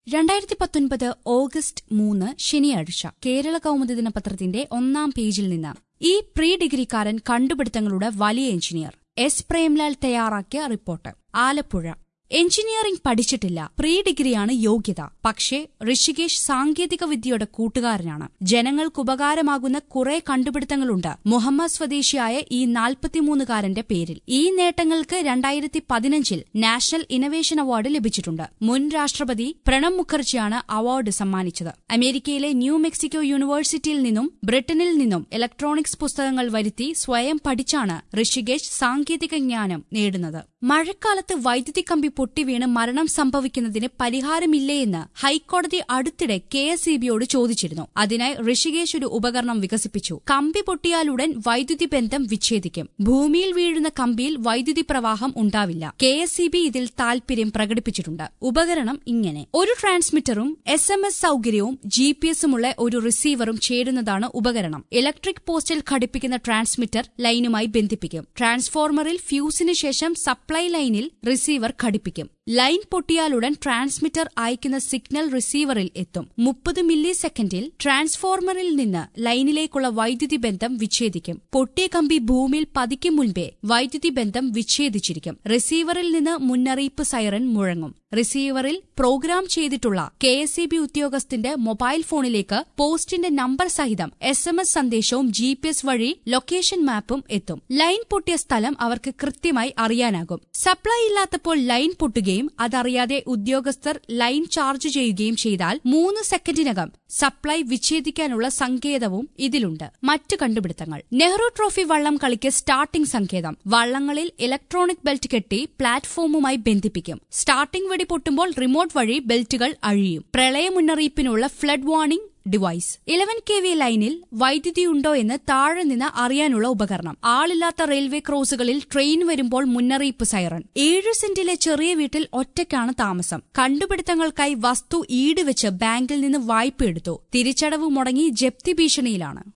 രണ്ടായിരത്തി പത്തൊൻപത് ഓഗസ്റ്റ് മൂന്ന് ശനിയാഴ്ച കേരള കൗമുദി ദിനപത്രത്തിന്റെ ഒന്നാം പേജിൽ നിന്ന് ഈ പ്രീ ഡിഗ്രിക്കാരൻ കണ്ടുപിടുത്തങ്ങളുടെ വലിയ എഞ്ചിനീയർ എസ് പ്രേംലാൽ തയ്യാറാക്കിയ റിപ്പോർട്ട് ആലപ്പുഴ എഞ്ചിനീയറിംഗ് പഠിച്ചിട്ടില്ല പ്രീ ഡിഗ്രിയാണ് യോഗ്യത പക്ഷേ ഋഷികേഷ് സാങ്കേതിക വിദ്യയുടെ കൂട്ടുകാരനാണ് ജനങ്ങൾക്ക് ഉപകാരമാകുന്ന കുറെ കണ്ടുപിടുത്തങ്ങളുണ്ട് മുഹമ്മദ് സ്വദേശിയായ ഈ നാൽപ്പത്തിമൂന്നുകാരന്റെ പേരിൽ ഈ നേട്ടങ്ങൾക്ക് രണ്ടായിരത്തി പതിനഞ്ചിൽ നാഷണൽ ഇന്നവേഷൻ അവാർഡ് ലഭിച്ചിട്ടുണ്ട് മുൻ രാഷ്ട്രപതി പ്രണബ് മുഖർജിയാണ് അവാർഡ് സമ്മാനിച്ചത് അമേരിക്കയിലെ ന്യൂ മെക്സിക്കോ യൂണിവേഴ്സിറ്റിയിൽ നിന്നും ബ്രിട്ടനിൽ നിന്നും ഇലക്ട്രോണിക്സ് പുസ്തകങ്ങൾ വരുത്തി സ്വയം പഠിച്ചാണ് ഋഷികേഷ് സാങ്കേതിക ജ്ഞാനം നേടുന്നത് മഴക്കാലത്ത് വൈദ്യുതി കമ്പി പൊട്ടിവീണ് മരണം സംഭവിക്കുന്നതിന് പരിഹാരമില്ലേയെന്ന് ഹൈക്കോടതി അടുത്തിടെ കെ എസ് ഇ ബിയോട് ചോദിച്ചിരുന്നു അതിനായി ഋഷികേശ് ഒരു ഉപകരണം വികസിപ്പിച്ചു കമ്പി പൊട്ടിയാലുടൻ വൈദ്യുതി ബന്ധം വിച്ഛേദിക്കും ഭൂമിയിൽ വീഴുന്ന കമ്പിയിൽ വൈദ്യുതി പ്രവാഹം ഉണ്ടാവില്ല കെ എസ് ഇ ബി ഇതിൽ താൽപര്യം പ്രകടിപ്പിച്ചിട്ടുണ്ട് ഉപകരണം ഇങ്ങനെ ഒരു ട്രാൻസ്മിറ്ററും എസ് എം എസ് സൌകര്യവും ജി പി എസുമുള്ള ഒരു റിസീവറും ചേരുന്നതാണ് ഉപകരണം ഇലക്ട്രിക് പോസ്റ്റിൽ ഘടിപ്പിക്കുന്ന ട്രാൻസ്മിറ്റർ ലൈനുമായി ബന്ധിപ്പിക്കും ട്രാൻസ്ഫോർമറിൽ ഫ്യൂസിന് ശേഷം സപ്ലൈ ലൈനിൽ റിസീവർ ഘടിപ്പിക്കും ലൈൻ പൊട്ടിയാലുടൻ ട്രാൻസ്മിറ്റർ അയക്കുന്ന സിഗ്നൽ റിസീവറിൽ എത്തും മുപ്പത് മില്ലി സെക്കൻഡിൽ ട്രാൻസ്ഫോർമറിൽ നിന്ന് ലൈനിലേക്കുള്ള വൈദ്യുതി ബന്ധം വിച്ഛേദിക്കും പൊട്ടിയ കമ്പി ഭൂമിയിൽ പതിക്കും മുൻപേ വൈദ്യുതി ബന്ധം വിച്ഛേദിച്ചിരിക്കും റിസീവറിൽ നിന്ന് മുന്നറിയിപ്പ് സൈറൻ മുഴങ്ങും റിസീവറിൽ പ്രോഗ്രാം ചെയ്തിട്ടുള്ള കെ എസ് ഇ ബി ഉദ്യോഗസ്ഥന്റെ മൊബൈൽ ഫോണിലേക്ക് പോസ്റ്റിന്റെ നമ്പർ സഹിതം എസ് എം എസ് സന്ദേശവും ജി പി എസ് വഴി ലൊക്കേഷൻ മാപ്പും എത്തും ലൈൻ പൊട്ടിയ സ്ഥലം അവർക്ക് കൃത്യമായി അറിയാനാകും സപ്ലൈ ഇല്ലാത്തപ്പോൾ ലൈൻ പൊട്ടുകയും അതറിയാതെ ഉദ്യോഗസ്ഥർ ലൈൻ ചാർജ് ചെയ്യുകയും ചെയ്താൽ മൂന്ന് സെക്കൻഡിനകം സപ്ലൈ വിച്ഛേദിക്കാനുള്ള സങ്കേതവും ഇതിലുണ്ട് മറ്റു കണ്ടുപിടുത്തങ്ങൾ നെഹ്റു ട്രോഫി വള്ളം കളിക്ക് സ്റ്റാർട്ടിംഗ് സങ്കേതം വള്ളങ്ങളിൽ ഇലക്ട്രോണിക് ബെൽറ്റ് കെട്ടി പ്ലാറ്റ്ഫോമുമായി ബന്ധിപ്പിക്കും സ്റ്റാർട്ടിംഗ് വെടി പൊട്ടുമ്പോൾ റിമോട്ട് വഴി ബെൽറ്റുകൾ അഴിയും പ്രളയ മുന്നറിയിപ്പിനുള്ള flood warning device eleven K V ലൈനിൽ വൈദ്യുതി ഉണ്ടോ എന്ന് താഴെ നിന്ന് അറിയാനുള്ള ഉപകരണം ആളില്ലാത്ത റെയിൽവേ ക്രോസുകളിൽ ട്രെയിൻ വരുമ്പോൾ മുന്നറിയിപ്പ് സൈറൺ ഏഴ് സെന്റിലെ ചെറിയ വീട്ടിൽ ഒറ്റയ്ക്കാണ് താമസം കണ്ടുപിടുത്തങ്ങൾക്കായി വസ്തു ഈട് വെച്ച് ബാങ്കിൽ നിന്ന് വായ്പ എടുത്തു തിരിച്ചടവ് മുടങ്ങി ജപ്തി ഭീഷണിയിലാണ്